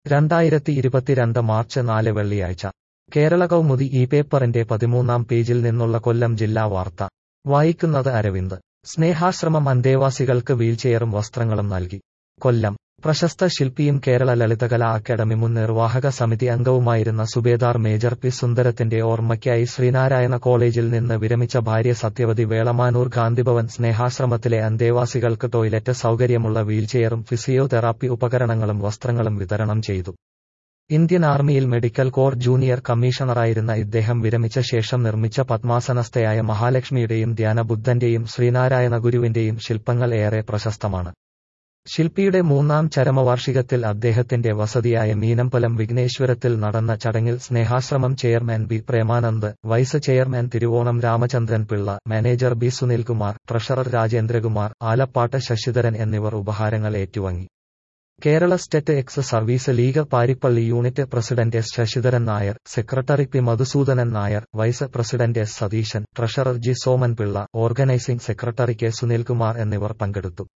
രണ്ടായിരത്തി ഇരുപത്തിരണ്ട് മാർച്ച് നാല് വെള്ളിയാഴ്ച കേരള കൗമുദി ഈ പേപ്പറിന്റെ പതിമൂന്നാം പേജിൽ നിന്നുള്ള കൊല്ലം ജില്ലാ വാർത്ത വായിക്കുന്നത് അരവിന്ദ് സ്നേഹാശ്രമം അന്തേവാസികൾക്ക് വീൽചെയറും വസ്ത്രങ്ങളും നൽകി കൊല്ലം പ്രശസ്ത ശില്പിയും കേരള ലളിതകലാ അക്കാദമി മുൻ നിർവാഹക സമിതി അംഗവുമായിരുന്ന സുബേദാർ മേജർ പി സുന്ദരത്തിന്റെ ഓർമ്മയ്ക്കായി ശ്രീനാരായണ കോളേജിൽ നിന്ന് വിരമിച്ച ഭാര്യ സത്യവതി വേളമാനൂർ ഗാന്ധിഭവൻ സ്നേഹാശ്രമത്തിലെ അന്തേവാസികൾക്ക് ടോയ്ലറ്റ് സൗകര്യമുള്ള വീൽചെയറും ഫിസിയോതെറാപ്പി ഉപകരണങ്ങളും വസ്ത്രങ്ങളും വിതരണം ചെയ്തു ഇന്ത്യൻ ആർമിയിൽ മെഡിക്കൽ കോർ ജൂനിയർ കമ്മീഷണറായിരുന്ന ഇദ്ദേഹം വിരമിച്ച ശേഷം നിർമ്മിച്ച പത്മാസനസ്ഥയായ മഹാലക്ഷ്മിയുടെയും ധ്യാനബുദ്ധന്റെയും ശ്രീനാരായണ ഗുരുവിന്റെയും ശില്പങ്ങൾ ഏറെ പ്രശസ്തമാണ് ശില്പിയുടെ മൂന്നാം ചരമവാർഷികത്തിൽ അദ്ദേഹത്തിന്റെ വസതിയായ മീനമ്പലം വിഘ്നേശ്വരത്തിൽ നടന്ന ചടങ്ങിൽ Snehashramam chairman B Premanand vice chairman Thiruvonam Ramachandran Pillai manager B Sunilkumar treasurer Rajendrakumar Alappattu Sasidharan എന്നിവർ ഉപഹാരങ്ങൾ ഏറ്റുവാങ്ങി Kerala state ex service league Paripally unit president S Sasidharan Nair secretary P Madhusoodanan Nair vice president S Satheesan treasurer G Soman Pillai organising secretary K Sunilkumar എന്നിവർ പങ്കെടുത്തു